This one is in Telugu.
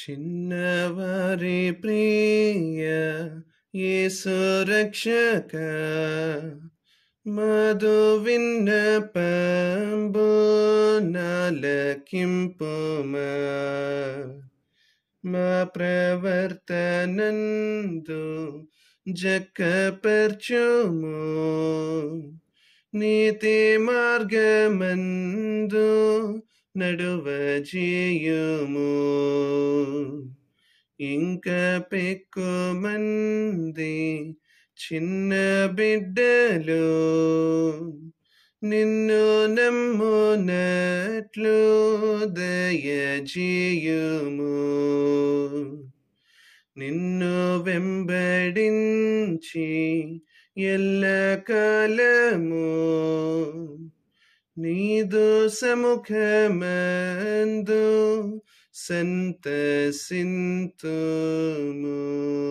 చిన్నవారి ప్రియ యేసు రక్షక మధు విన్నపంబు నాలకింపుమా మా ప్రవర్తనందు జక్కపర్చుము నీతి మార్గమందు నడువ చేయుము ఇంక పెక్కుమంది చిన్న బిడ్డలు నిన్ను నమ్మునట్లు దయచేయుము నిన్ను వెంబడించి ఎల్ల కాలము నీదు సముఖమందు సంతసింతుము